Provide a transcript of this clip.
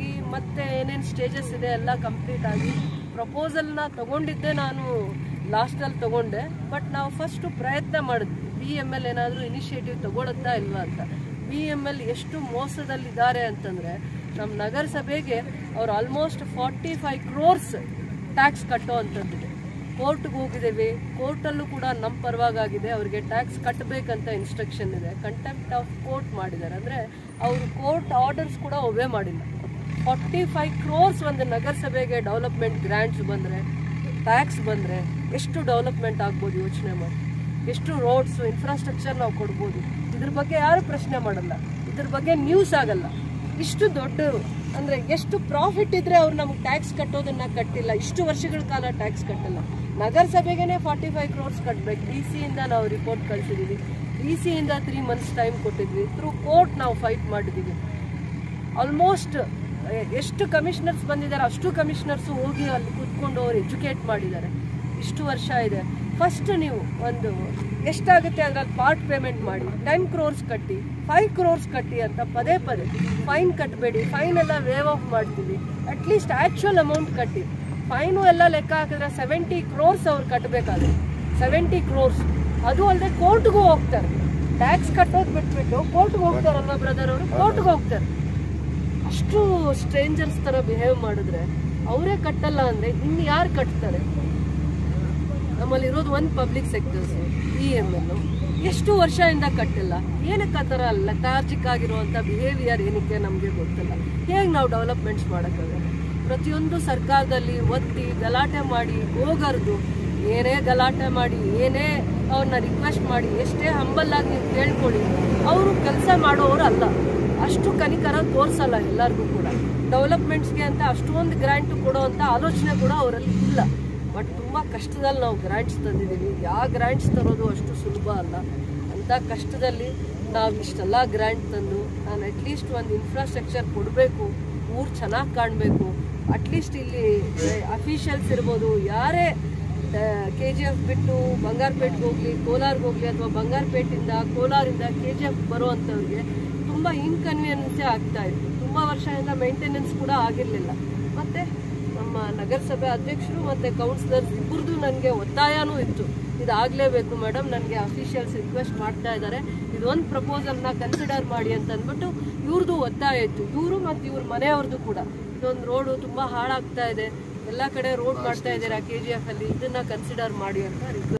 ಆಗಿ ಮತ್ತೆ ಏನೇನು ಸ್ಟೇಜಸ್ ಇದೆ ಎಲ್ಲ ಕಂಪ್ಲೀಟ್ ಆಗಿ ಪ್ರಪೋಸಲ್ನ ತಗೊಂಡಿದ್ದೆ ನಾನು ಲಾಸ್ಟಲ್ಲಿ ತಗೊಂಡೆ ಬಟ್ ನಾವು ಫಸ್ಟು ಪ್ರಯತ್ನ ಮಾಡಿದ್ವಿ ಬಿ ಎಮ್ ಎಲ್ ಏನಾದರೂ ಇನಿಷಿಯೇಟಿವ್ ತಗೊಳುತ್ತಾ ಇಲ್ವಾ ಅಂತ ಬಿ ಎಮ್ ಎಲ್ ಎಷ್ಟು ಮೋಸದಲ್ಲಿದ್ದಾರೆ ಅಂತಂದರೆ ನಮ್ಮ ನಗರಸಭೆಗೆ ಅವ್ರು almost forty five crores tax ಕಟ್ಟೋ ಅಂಥದ್ದಿದೆ ಕೋರ್ಟ್ಗೆ ಹೋಗಿದ್ದೇವೆ ಕೋರ್ಟಲ್ಲೂ ಕೂಡ ನಮ್ಮ ಪರವಾಗಿದೆ ಅವರಿಗೆ ಟ್ಯಾಕ್ಸ್ ಕಟ್ಟಬೇಕಂತ ಇನ್ಸ್ಟ್ರಕ್ಷನ್ ಇದೆ ಕಂಟೆಂಪ್ಟ್ ಆಫ್ ಕೋರ್ಟ್ ಮಾಡಿದ್ದಾರೆ ಅಂದರೆ ಅವರು ಕೋರ್ಟ್ ಆರ್ಡರ್ಸ್ ಕೂಡ ಒಬೇ ಮಾಡಿಲ್ಲ ಫಾರ್ಟಿ ಫೈವ್ ಕ್ರೋರ್ಸ್ ಒಂದು ನಗರಸಭೆಗೆ ಡೆವಲಪ್ಮೆಂಟ್ ಗ್ರ್ಯಾಂಟ್ಸ್ ಬಂದರೆ ಟ್ಯಾಕ್ಸ್ ಬಂದರೆ ಎಷ್ಟು ಡೆವಲಪ್ಮೆಂಟ್ ಆಗ್ಬೋದು ಯೋಚನೆ ಮಾಡಿ ಎಷ್ಟು ರೋಡ್ಸ್ ಇನ್ಫ್ರಾಸ್ಟ್ರಕ್ಚರ್ ನಾವು ಕೊಡ್ಬೋದು ಇದ್ರ ಬಗ್ಗೆ ಯಾರು ಪ್ರಶ್ನೆ ಮಾಡಲ್ಲ ಇದ್ರ ಬಗ್ಗೆ ನ್ಯೂಸ್ ಆಗಲ್ಲ ಇಷ್ಟು ದೊಡ್ಡ ಅಂದ್ರೆ ಎಷ್ಟು ಪ್ರಾಫಿಟ್ ಇದ್ರೆ ಅವ್ರು ನಮ್ಗೆ ಟ್ಯಾಕ್ಸ್ ಕಟ್ಟೋದನ್ನ ಕಟ್ಟಿಲ್ಲ ಇಷ್ಟು ವರ್ಷಗಳ ಕಾಲ ಟ್ಯಾಕ್ಸ್ ಕಟ್ಟಲ್ಲ ನಗರಸಭೆಗೇನೆ ಫಾರ್ಟಿ ಫೈವ್ ಕ್ರೋರ್ಸ್ ಕಟ್ಟಬೇಕು ಡಿ ಸಿಯಿಂದ ನಾವು ರಿಪೋರ್ಟ್ ಕಳಿಸಿದ್ದೀವಿ ಡಿ ಸಿಯಿಂದ ತ್ರೀ ಮಂತ್ಸ್ ಟೈಮ್ ಕೊಟ್ಟಿದ್ವಿ ಥ್ರೂ ಕೋರ್ಟ್ ನಾವು ಫೈಟ್ ಮಾಡಿದ್ದೀವಿ ಆಲ್ಮೋಸ್ಟ್ ಎಷ್ಟು ಕಮಿಷನರ್ಸ್ ಬಂದಿದ್ದಾರೆ ಅಷ್ಟು ಕಮಿಷನರ್ಸು ಹೋಗಿ ಅಲ್ಲಿ ಕೂತ್ಕೊಂಡು ಅವ್ರು ಎಜುಕೇಟ್ ಮಾಡಿದ್ದಾರೆ ಇಷ್ಟು ವರ್ಷ ಇದೆ ಫಸ್ಟ್ ನೀವು ಒಂದು ಎಷ್ಟಾಗುತ್ತೆ ಅದ್ರಲ್ಲಿ ಪಾರ್ಟ್ ಪೇಮೆಂಟ್ ಮಾಡಿ ಟೆನ್ ಕ್ರೋರ್ಸ್ ಕಟ್ಟಿ ಫೈವ್ ಕ್ರೋರ್ಸ್ ಕಟ್ಟಿ ಅಂತ ಪದೇ ಪದೇ ಫೈನ್ ಕಟ್ಟಬೇಡಿ ಫೈನ್ ಎಲ್ಲ ವೇವ್ ಆಫ್ ಮಾಡ್ತೀವಿ ಅಟ್ಲೀಸ್ಟ್ ಆ್ಯಕ್ಚುಯಲ್ ಅಮೌಂಟ್ ಕಟ್ಟಿ ಫೈನು ಎಲ್ಲ ಲೆಕ್ಕ ಹಾಕಿದ್ರೆ ಸೆವೆಂಟಿ ಕ್ರೋರ್ಸ್ ಅವ್ರು ಕಟ್ಟಬೇಕಾದ್ರೆ ಸೆವೆಂಟಿ ಕ್ರೋರ್ಸ್ ಅದು ಅಲ್ಲದೆ ಕೋರ್ಟ್ಗೂ ಹೋಗ್ತಾರೆ ಟ್ಯಾಕ್ಸ್ ಕಟ್ಟೋದು ಬಿಟ್ಬಿಟ್ಟು ಕೋರ್ಟ್ಗೆ ಹೋಗ್ತಾರಲ್ವಾ ಬ್ರದರ್ ಅವರು ಕೋರ್ಟ್ಗೆ ಹೋಗ್ತಾರೆ ಅಷ್ಟು ಸ್ಟ್ರೇಂಜರ್ಸ್ ತರ ಬಿಹೇವ್ ಮಾಡಿದ್ರೆ ಅವರೇ ಕಟ್ಟಲ್ಲ ಅಂದ್ರೆ ಇನ್ನು ಯಾರು ಕಟ್ತಾರೆ ನಮ್ಮಲ್ಲಿ ಇರೋದು ಒಂದು public sectors E M L ಎಷ್ಟು ವರ್ಷದಿಂದ ಕಟ್ಟಿಲ್ಲ ಏನಕ್ಕೆ ಆ ಥರ ಲತಾರ್ಜಿಕ್ ಆಗಿರುವಂಥ ಬಿಹೇವಿಯರ್ ಏನಕ್ಕೆ ನಮಗೆ ಗೊತ್ತಿಲ್ಲ ಹೇಗೆ ನಾವು ಡೆವಲಪ್ಮೆಂಟ್ಸ್ ಮಾಡೋಕ್ಕಾಗಲ್ಲ ಪ್ರತಿಯೊಂದು ಸರ್ಕಾರದಲ್ಲಿ ಒತ್ತಿ ಗಲಾಟೆ ಮಾಡಿ ಹೋಗರ್ದು ಏನೇ ಗಲಾಟೆ ಮಾಡಿ ಏನೇ ಅವ್ರನ್ನ ರಿಕ್ವೆಸ್ಟ್ ಮಾಡಿ ಎಷ್ಟೇ ಹಂಬಲ್ ಆಗಿ ನೀವು ಕೇಳ್ಕೊಳ್ಳಿ ಅವರು ಕೆಲಸ ಮಾಡೋರು ಅಲ್ಲ ಅಷ್ಟು ಕನಿಕರ ತೋರಿಸಲ್ಲ ಎಲ್ಲರಿಗೂ ಕೂಡ ಡೆವಲಪ್ಮೆಂಟ್ಸ್ಗೆ ಅಂತ ಅಷ್ಟೊಂದು ಗ್ರ್ಯಾಂಟ್ ಕೊಡೋ ಅಂತ ಆಲೋಚನೆ ಕೂಡ ಅವರಲ್ಲಿ ಇಲ್ಲ ಬಟ್ ತುಂಬ ಕಷ್ಟದಲ್ಲಿ ನಾವು ಗ್ರ್ಯಾಂಟ್ಸ್ ತಂದಿದ್ದೀವಿ ಯಾವ ಗ್ರ್ಯಾಂಟ್ಸ್ ತರೋದು ಅಷ್ಟು ಸುಲಭ ಅಲ್ಲ ಅಂಥ ಕಷ್ಟದಲ್ಲಿ ನಾವು ಇಷ್ಟೆಲ್ಲ ಗ್ರ್ಯಾಂಟ್ ತಂದು ನಾನು ಅಟ್ಲೀಸ್ಟ್ ಒಂದು ಇನ್ಫ್ರಾಸ್ಟ್ರಕ್ಚರ್ ಕೊಡಬೇಕು ಊರು ಚೆನ್ನಾಗಿ ಕಾಣಬೇಕು ಅಟ್ಲೀಸ್ಟ್ ಇಲ್ಲಿ ಅಫಿಷಿಯಲ್ಸ್ ಇರ್ಬೋದು ಯಾರೇ ಕೆ ಜಿ ಎಫ್ ಬಿಟ್ಟು ಬಂಗಾರಪೇಟ್ಗೆ ಹೋಗಲಿ ಕೋಲಾರ್ಗೆ ಹೋಗಲಿ ಅಥವಾ ಬಂಗಾರಪೇಟಿಂದ ಕೋಲಾರಿಂದ ಕೆ ಜಿ ಎಫ್ ಬರುವಂಥವ್ರಿಗೆ ತುಂಬ ಇನ್ಕನ್ವೀನಿಯನ್ಸೇ ಆಗ್ತಾ ಇತ್ತು ತುಂಬ ವರ್ಷದಿಂದ ಮೇಂಟೆನೆನ್ಸ್ ಕೂಡ ಆಗಿರಲಿಲ್ಲ ಮತ್ತು ನಮ್ಮ ನಗರಸಭೆ ಅಧ್ಯಕ್ಷರು ಮತ್ತು ಕೌನ್ಸಿಲರ್ಸ್ ಇಬ್ಬರದು ನನಗೆ ಒತ್ತಾಯನೂ ಇತ್ತು ಇದಾಗಲೇಬೇಕು ಮೇಡಮ್ ನನಗೆ ಅಫಿಷಿಯಲ್ಸ್ ರಿಕ್ವೆಸ್ಟ್ ಮಾಡ್ತಾ ಇದ್ದಾರೆ ಇದೊಂದು ಪ್ರಪೋಸಲ್ನ ಕನ್ಸಿಡರ್ ಮಾಡಿ ಅಂತ ಅಂದ್ಬಿಟ್ಟು ಇವ್ರದ್ದು ಒತ್ತಾಯ ಇತ್ತು ಇವರು ಮತ್ತು ಇವ್ರ ಮನೆಯವ್ರದ್ದು ಕೂಡ ಇದೊಂದು ರೋಡು ತುಂಬ ಹಾಳಾಗ್ತಾ ಇದೆ ಎಲ್ಲ ಕಡೆ ರೋಡ್ ಮಾಡ್ತಾ ಇದ್ದೀರಾ ಕೆ ಜಿ ಎಫ್ ಅಲ್ಲಿ ಇದನ್ನ ಕನ್ಸಿಡರ್ ಮಾಡಿ ಅಂತ ರಿಕ್ವೆಸ್ಟ್